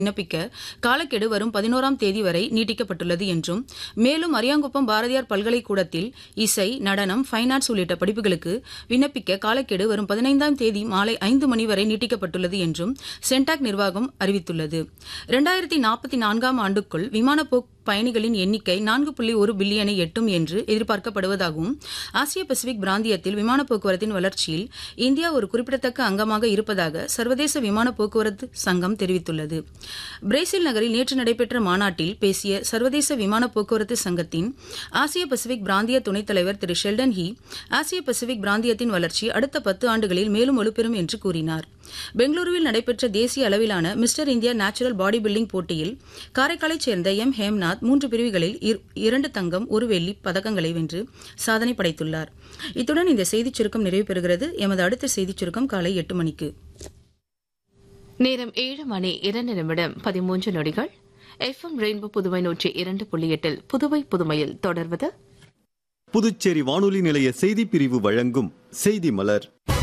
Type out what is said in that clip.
விண்ணப்பிக்க காலக்கெடு வரும் பதினோராம் தேதி வரை நீட்டிக்கப்பட்டுள்ளது என்றும் மேலும் அரியாங்குப்பம் பாரதியார் பல்கலைக்கூடத்தில் இசை நடனம் ஃபைன் ஆர்ட்ஸ் உள்ளிட்ட படிப்புகளுக்கு விண்ணப்பிக்க காலக்கெடு வரும் பதினைந்தாம் தேதி மாலை ஐந்து மணி வரை நீட்டிக்கப்பட்டுள்ளது என்றும் சென்டாக் நிர்வாகம் அறிவித்துள்ளது இரண்டாயிரத்தி நாற்பத்தி நான்காம் ஆண்டுக்குள் விமான போக்கு பயணிகளின் எண்ணிக்கை நான்கு புள்ளி ஒரு பில்லியனை எட்டும் என்று எதிர்பார்க்கப்படுவதாகவும் ஆசிய பசிபிக் பிராந்தியத்தில் விமான போக்குவரத்தின் வளர்ச்சியில் இந்தியா ஒரு குறிப்பிடத்தக்க அங்கமாக இருப்பதாக சர்வதேச விமான போக்குவரத்து சங்கம் தெரிவித்துள்ளது பிரேசில் நகரில் நேற்று நடைபெற்ற மாநாட்டில் பேசிய சர்வதேச விமான போக்குவரத்து சங்கத்தின் ஆசிய பசிபிக் பிராந்திய துணைத் தலைவர் திரு ஷெல்டன் ஹி ஆசிய பசிபிக் பிராந்தியத்தின் வளர்ச்சி அடுத்த பத்து ஆண்டுகளில் மேலும் வலுப்பெறும் என்று கூறினார் பெங்களூருவில் நடைபெற்ற தேசிய அளவிலான Mister India natural body building போட்டியில் காரைக்காலைச் சேர்ந்த எம் ஹேம்நாத் மூன்று பிரிவுகளில் இரண்டு தங்கம் ஒரு வெள்ளி பதக்கங்களை வென்று சாதனை படைத்துள்ளார் இத்துடன் இந்த செய்திச் சுருக்கம் நிறைவு பெறுகிறது எமது அடுத்த செய்திச் சுருக்கம் காலை எட்டு மணிக்கு நேரம் ஏழு மணி இரண்டு நிமிடம் பதிமூன்று நொடிகள் எஃப்எம் ரெயின்போ புதுவை நூற்றி இரண்டு புள்ளி எட்டில் புதுவை புதுமையில் தொடர்வது புதுச்சேரி வானொலி நிலைய செய்திப் பிரிவு வழங்கும் செய்தி மலர்